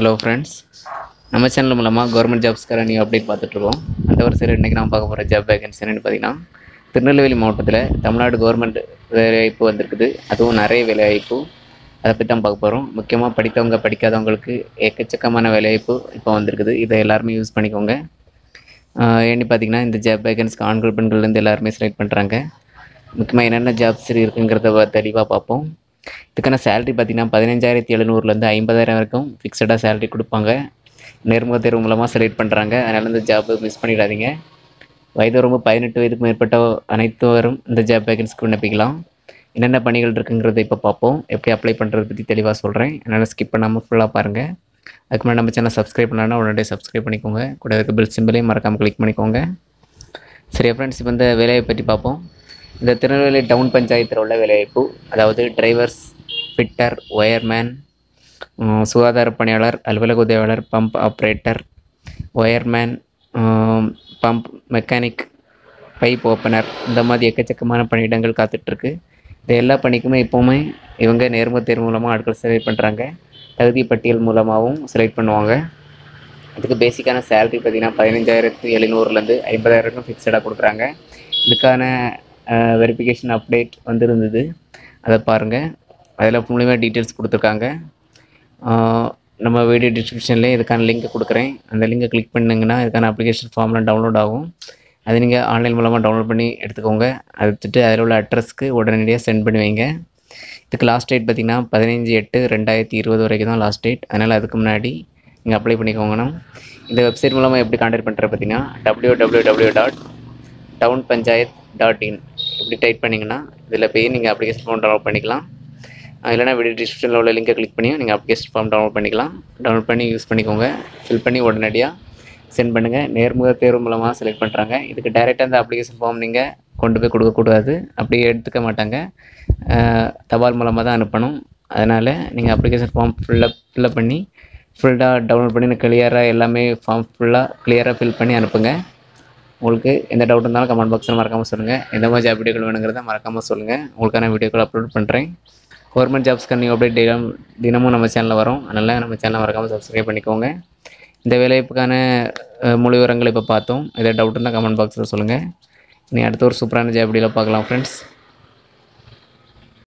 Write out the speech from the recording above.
hello friends நம்ம channel மூலமாக government ஜாப்ஸ்க்கார நியூ அப்டேட் பார்த்துட்ருக்கோம் அந்த வருஷம் இன்றைக்கி நான் பார்க்க போகிற ஜாப் வேகன்சி என்னென்னு பார்த்தீங்கன்னா திருநெல்வேலி மாவட்டத்தில் தமிழ்நாடு கவர்மெண்ட் வேலைவாய்ப்பு வந்திருக்குது அதுவும் நிறைய வேலைவாய்ப்பு அதை பற்றி தான் பார்க்க போகிறோம் முக்கியமாக படித்தவங்க படிக்காதவங்களுக்கு எக்கச்சக்கமான வேலைவாய்ப்பு இப்போ வந்திருக்குது இதை எல்லாருமே யூஸ் பண்ணிக்கோங்க ஆஹ் ஏன்னு பார்த்தீங்கன்னா இந்த ஜாப் வேகன்ஸ்க்கு ஆண்கள் பெண்கள்லேருந்து எல்லாருமே செலக்ட் பண்ணுறாங்க முக்கியமாக என்னென்ன ஜாப்ஸ் இருக்குங்கிறத வ- தெளிவாக பார்ப்போம் இதுக்கான சேலரி பார்த்தீங்கன்னா பதினஞ்சாயிரத்தி எழுநூறுலேருந்து ஐம்பதாயிரம் வரைக்கும் ஃபிக்ஸடாக சேலரி கொடுப்பாங்க நேர்முக தேர்வு மூலமாக செலக்ட் பண்ணுறாங்க அதனால் இந்த ஜாப் மிஸ் பண்ணிடாதீங்க வயது வரம்பு பதினெட்டு வயதுக்கு மேற்பட்ட அனைத்துவரும் இந்த ஜாப் வேகன்ஸ்க்கு விண்ணப்பிக்கலாம் என்னென்ன பணிகள் இருக்குங்கிறத இப்போ பார்ப்போம் எப்படி அப்ளை பண்ணுறதை பற்றி தெளிவாக சொல்கிறேன் அதனால் ஸ்கிப் பண்ணாமல் ஃபுல்லாக பாருங்கள் அதுக்கு முன்னாடி நம்ம சேனல் சப்ஸ்கிரைப் பண்ணலன்னா உடனே சப்ஸ்கிரைப் பண்ணிக்கோங்க கூட இருக்க பில் சிம்பிளையும் மறக்காமல் கிளிக் பண்ணிக்கோங்க சரியா ஃப்ரெண்ட்ஸ் இப்போ இந்த வேலையை பற்றி பார்ப்போம் இந்த திருநெல்வேலி டவுன் பஞ்சாயத்தில் உள்ள வேலைவாய்ப்பு அதாவது டிரைவர்ஸ் ஃபிட்டர் ஒயர்மேன் உம், சுகாதார பணியாளர் அலுவலக உதவியாளர் pump operator wireman pump mechanic pipe opener இந்த மாதிரி எக்கச்சக்கமான பணியிடங்கள் காத்துட்ருக்கு இந்த எல்லா பணிக்குமே இப்போவுமே இவங்க நேர்முக தேர்வு மூலமாக ஆட்கள் செலக்ட் பண்ணுறாங்க தகுதி பட்டியல் மூலமாகவும் செலக்ட் பண்ணுவாங்க இதுக்கு பேசிக்கான சேலரி பார்த்தீங்கன்னா பதினஞ்சாயிரத்து எழுநூறுலேருந்து ஐம்பதாயிரம் ஃபிக்ஸடாக கொடுக்குறாங்க இதுக்கான வெரிஃபிகேஷன் அப்டேட் வந்திருந்தது அதை பாருங்கள் அதில் மூலியமாக டீட்டெயில்ஸ் கொடுத்துருக்காங்க ஆஹ் நம்ம வீடியோ டிஸ்கிரிப்ஷன்லேயே இதுக்கான லிங்க் கொடுக்குறேன் அந்த லிங்கை கிளிக் பண்ணிங்கன்னா இதுக்கான அப்ளிகேஷன் ஃபார்ம்லாம் டவுன்லோட் ஆகும் அது நீங்கள் ஆன்லைன் மூலமாக டவுன்லோட் பண்ணி எடுத்துக்கோங்க அது எடுத்துட்டு அதில் உள்ள அட்ரஸ்க்கு உடனடியாக சென்ட் பண்ணி வைங்க இதுக்கு லாஸ்ட் டேட் பார்த்தீங்கன்னா பதினஞ்சு எட்டு ரெண்டாயிரத்தி இருபது வரைக்கும் தான் லாஸ்ட் டேட் அதனால் அதுக்கு முன்னாடி நீங்கள் அப்ளை பண்ணிக்கோங்கண்ணா இந்த வெப்சைட் மூலமாக எப்படி கான்டாக்ட் பண்ணுறது பார்த்தீங்கன்னா W W W dot town panchayat dot in இப்படி டைப் பண்ணிங்கன்னா இதில் போய் நீங்கள் அப்ளிகேஷன் ஃபார்ம் டவுன்லோட் பண்ணிக்கலாம் அஹ் இல்லைனா வீடியோ டிஸ்கிரிப்ஷனில் உள்ள லிங்கை கிளிக் பண்ணி நீங்கள் அப்ளிகேஷன் ஃபார்ம் டவுன்லோட் பண்ணிக்கலாம் டவுன்லோட் பண்ணி யூஸ் பண்ணிக்கோங்க ஃபில் பண்ணி உடனடியாக சென்ட் பண்ணுங்கள் நேர்முக தேர்வு மூலமாக செலக்ட் பண்ணுறாங்க இதுக்கு டைரெக்டாக அந்த அப்ளிகேஷன் ஃபார்ம் நீங்கள் கொண்டு போய் கொடுக்கக்கூடாது அப்படி எடுத்துக்க மாட்டாங்க அஹ் தபால் மூலமாக தான் அனுப்பணும் அதனால் நீங்கள் அப்ளிகேஷன் ஃபார்ம் ஃபுல்லாக ஃபில்லப் பண்ணி ஃபுல்லாக டவுன்லோட் பண்ணி கிளியராக எல்லாமே ஃபார்ம் ஃபுல்லாக கிளியராக ஃபில் பண்ணி அனுப்புங்க உங்களுக்கு எந்த டவுட் இருந்தாலும் கமெண்ட் பாக்ஸில் மறக்காமல் சொல்லுங்கள் எந்த மாதிரி ஜாப் வீடியோக்கள் வேணுங்கிறத மறக்காமல் சொல்லுங்கள் உங்களுக்கான வீடியோக்கள் அப்லோட் பண்ணுறேன் கவர்மெண்ட் ஜாப்ஸ்க்கு நீங்கள் அப்டேட் தினம் தினமும் நம்ம சேனலில் வரும் அதனால் நம்ம சேனலை மறக்காமல் சப்ஸ்கிரைப் பண்ணிக்கோங்க இந்த வேலைவாய்ப்புக்கான அஹ், முழு விவரங்கள் இப்போ பார்த்தோம் எதாவது டவுட் இருந்தால் கமெண்ட் பாக்ஸில் சொல்லுங்கள் இனி அடுத்த ஒரு சூப்பரான ஜாப் வீடியோவில் பார்க்கலாம் ஃப்ரெண்ட்ஸ்